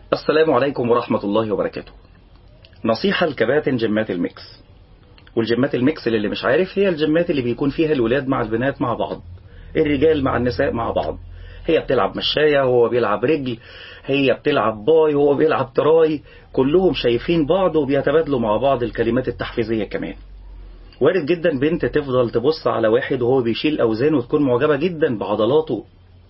السلام عليكم ورحمة الله وبركاته نصيحة لكباتن جيمات الميكس والجيمات الميكس اللي مش عارف هي الجيمات اللي بيكون فيها الولاد مع البنات مع بعض الرجال مع النساء مع بعض هي بتلعب مشاية وهو بيلعب رجل هي بتلعب باي وهو بيلعب تراي كلهم شايفين بعض وبيتبادلوا مع بعض الكلمات التحفيزية كمان وارد جدا بنت تفضل تبص على واحد وهو بيشيل أوزان وتكون معجبة جدا بعضلاته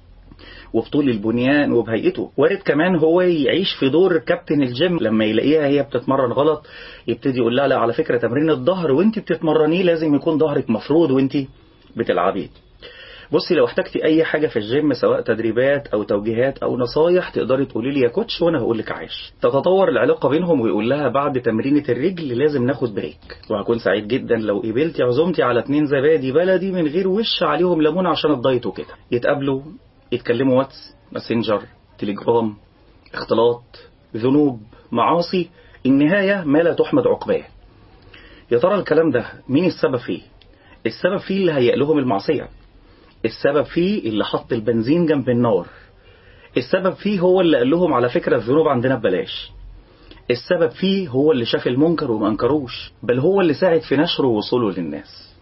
وبطول البنيان وبهيئته وارد كمان هو يعيش في دور كابتن الجيم لما يلاقيها هي بتتمرن غلط يبتدي يقول لها لا على فكرة تمرين الظهر وانت بتتمرنيه لازم يكون ظهرك مفروض وانت بتلعبي بصي لو احتجتي اي حاجة في الجيم سواء تدريبات او توجيهات او نصايح تقدري تقولي لي يا كوتش وانا هقول لك عايش تتطور العلاقة بينهم ويقول لها بعد تمرينة الرجل لازم ناخد بريك وهكون سعيد جدا لو قبلتي عزومتي على اتنين زبادي بلدي من غير وش عليهم ليمون عشان الدايت وكده يتقابلوا يتكلموا واتس ماسنجر تليجرام اختلاط ذنوب معاصي النهاية ما لا تحمد عقباه يا ترى الكلام ده مين السبب فيه السبب فيه اللي هيئ لهم المعصية السبب فيه اللي حط البنزين جنب النار السبب فيه هو اللي قال لهم على فكرة الذنوب عندنا ببلاش السبب فيه هو اللي شاف المنكر وما انكروش بل هو اللي ساعد في نشره ووصوله للناس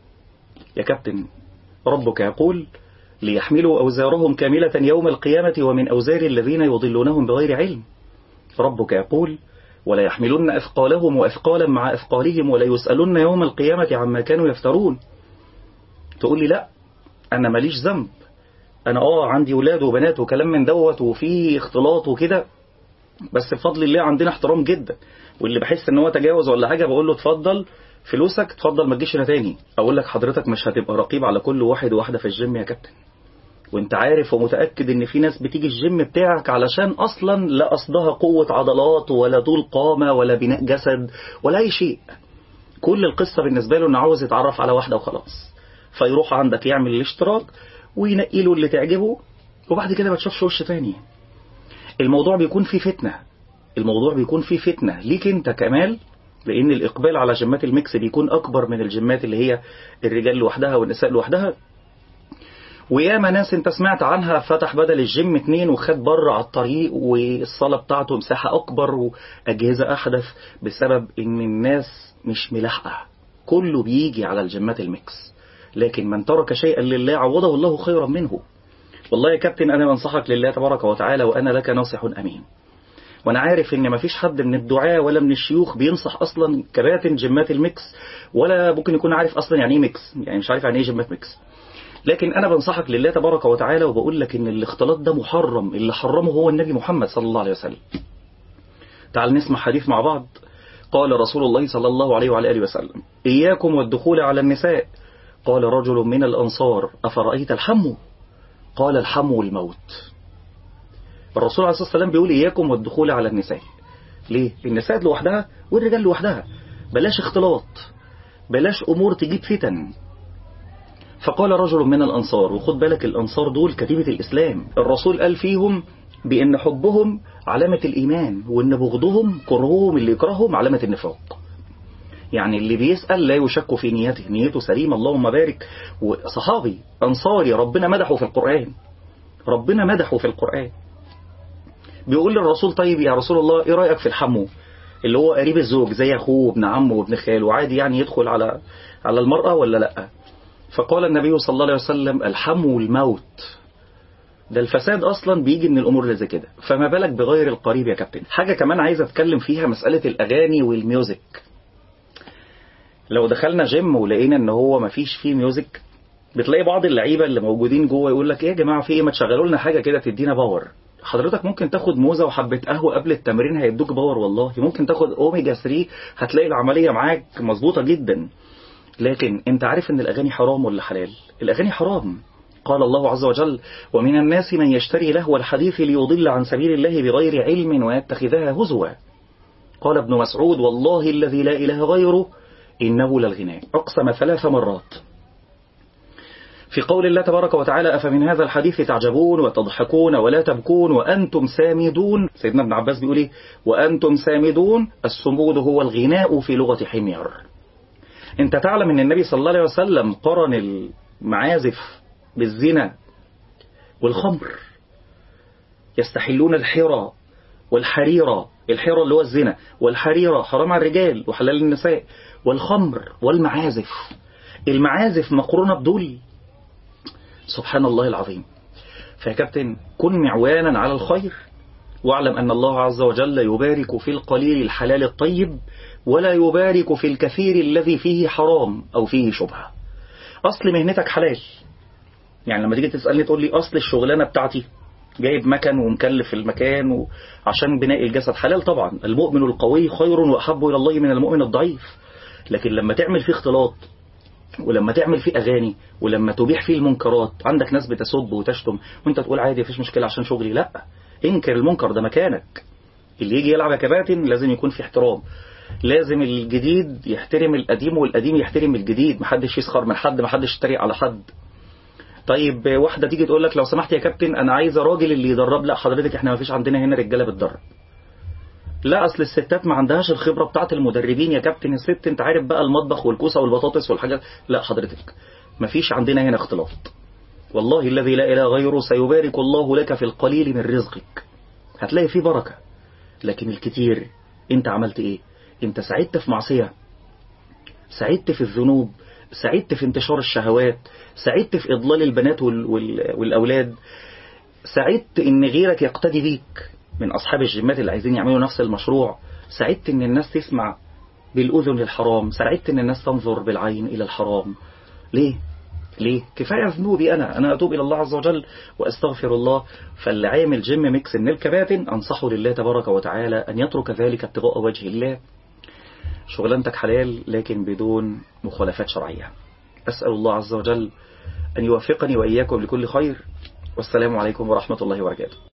يا كابتن ربك يقول ليحملوا أوزارهم كاملة يوم القيامة ومن أوزار الذين يضلونهم بغير علم ربك يقول ولا يحملن أثقالهم وأثقالا مع أثقالهم ولا يسألن يوم القيامة عما كانوا يفترون تقول لي لا أنا ماليش ذنب أنا آه عندي ولاد وبنات وكلام من دوت وفي اختلاط وكده بس بفضل الله عندنا احترام جدا واللي بحس ان هو تجاوز ولا حاجة بقول له اتفضل فلوسك اتفضل ما تجيش هنا تاني اقول لك حضرتك مش هتبقى رقيب على كل واحد وواحدة في الجيم يا كابتن وانت عارف ومتأكد ان في ناس بتيجي الجيم بتاعك علشان اصلا لا قصدها قوة عضلات ولا طول قامة ولا بناء جسد ولا اي شيء كل القصة بالنسبة له انه عاوز يتعرف على واحدة وخلاص فيروح عندك يعمل الاشتراك وينقي له اللي تعجبه وبعد كده ما تشوفش وش تاني الموضوع بيكون فيه فتنة الموضوع بيكون فيه فتنة ليك انت كمال لان الاقبال على جيمات الميكس بيكون اكبر من الجيمات اللي هي الرجال لوحدها والنساء لوحدها وياما ناس انت سمعت عنها فتح بدل الجيم اتنين وخد بره على الطريق والصالة بتاعته مساحة اكبر واجهزة احدث بسبب ان الناس مش ملاحقة كله بيجي على الجيمات الميكس لكن من ترك شيئا لله عوضه الله خيرا منه والله يا كابتن انا بنصحك لله تبارك وتعالى وانا لك ناصح امين وانا عارف ان مفيش حد من الدعاة ولا من الشيوخ بينصح اصلا كباتن جيمات الميكس ولا ممكن يكون عارف اصلا يعني ايه ميكس يعني مش عارف يعني ايه جيمات ميكس لكن أنا بنصحك لله تبارك وتعالى وبقول لك إن الاختلاط ده محرم اللي حرمه هو النبي محمد صلى الله عليه وسلم تعال نسمع حديث مع بعض قال رسول الله صلى الله عليه وعلى آله وسلم إياكم والدخول على النساء قال رجل من الأنصار أفرأيت الحم قال الحم الموت الرسول عليه الصلاة والسلام بيقول إياكم والدخول على النساء ليه؟ النساء لوحدها والرجال لوحدها بلاش اختلاط بلاش أمور تجيب فتن فقال رجل من الأنصار وخد بالك الأنصار دول كتيبة الإسلام الرسول قال فيهم بأن حبهم علامة الإيمان وأن بغضهم كرههم اللي يكرههم علامة النفاق يعني اللي بيسأل لا يشك في نيته نيته سليمة اللهم بارك وصحابي أنصاري ربنا مدحه في القرآن ربنا مدحه في القرآن بيقول للرسول طيب يا رسول الله ايه رأيك في الحمو اللي هو قريب الزوج زي اخوه وابن عمه وابن خاله عادي يعني يدخل على على المرأة ولا لا فقال النبي صلى الله عليه وسلم الحمو الموت ده الفساد اصلا بيجي من الامور اللي زي كده فما بالك بغير القريب يا كابتن حاجة كمان عايز اتكلم فيها مسألة الاغاني والميوزك لو دخلنا جيم ولقينا ان هو مفيش فيه ميوزك بتلاقي بعض اللعيبة اللي موجودين جوه يقول لك ايه يا جماعة في ايه ما تشغلوا لنا حاجة كده تدينا باور حضرتك ممكن تاخد موزة وحبة قهوة قبل التمرين هيدوك باور والله ممكن تاخد اوميجا 3 هتلاقي العملية معاك مظبوطة جدا لكن انت عارف ان الاغاني حرام ولا حلال الاغاني حرام قال الله عز وجل ومن الناس من يشتري لهو الحديث ليضل عن سبيل الله بغير علم ويتخذها هزوا قال ابن مسعود والله الذي لا إله غيره إنه للغناء أقسم ثلاث مرات في قول الله تبارك وتعالى أفمن هذا الحديث تعجبون وتضحكون ولا تبكون وأنتم سامدون سيدنا ابن عباس بيقول إيه وأنتم سامدون السمود هو الغناء في لغة حمير انت تعلم ان النبي صلى الله عليه وسلم قرن المعازف بالزنا والخمر يستحلون الحرى والحريرة الحيرة اللي هو الزنا والحريرة حرام على الرجال وحلال النساء والخمر والمعازف المعازف مقرونة بدول سبحان الله العظيم فيا كابتن كن معوانا على الخير واعلم أن الله عز وجل يبارك في القليل الحلال الطيب ولا يبارك في الكثير الذي فيه حرام أو فيه شبهة أصل مهنتك حلال يعني لما تيجي تسألني تقول لي أصل الشغلانة بتاعتي جايب مكن ومكلف المكان وعشان بناء الجسد حلال طبعا المؤمن القوي خير وأحب إلى الله من المؤمن الضعيف لكن لما تعمل فيه اختلاط ولما تعمل فيه أغاني ولما تبيح فيه المنكرات عندك ناس بتسب وتشتم وانت تقول عادي مفيش مشكلة عشان شغلي لا انكر المنكر ده مكانك اللي يجي يلعب يا كباتن لازم يكون في احترام لازم الجديد يحترم القديم والقديم يحترم الجديد محدش يسخر من حد محدش يتريق على حد طيب واحدة تيجي تقول لك لو سمحت يا كابتن انا عايزه راجل اللي يدرب لا حضرتك احنا ما فيش عندنا هنا رجاله بتدرب لا اصل الستات ما عندهاش الخبره بتاعه المدربين يا كابتن الست انت عارف بقى المطبخ والكوسه والبطاطس والحاجات لا حضرتك ما فيش عندنا هنا اختلاط والله الذي لا اله غيره سيبارك الله لك في القليل من رزقك هتلاقي فيه بركه لكن الكتير انت عملت ايه انت سعدت في معصيه سعدت في الذنوب سعدت في انتشار الشهوات سعدت في إضلال البنات وال وال والأولاد سعدت إن غيرك يقتدي بيك من أصحاب الجمات اللي عايزين يعملوا نفس المشروع سعدت إن الناس تسمع بالأذن للحرام سعدت إن الناس تنظر بالعين إلى الحرام ليه؟ ليه؟ كفاية ذنوبي أنا أنا أتوب إلى الله عز وجل وأستغفر الله فاللي عامل جيم ميكس من الكباتن أنصحه لله تبارك وتعالى أن يترك ذلك ابتغاء وجه الله شغلانتك حلال لكن بدون مخالفات شرعية أسأل الله عز وجل أن يوفقني وإياكم لكل خير والسلام عليكم ورحمة الله وبركاته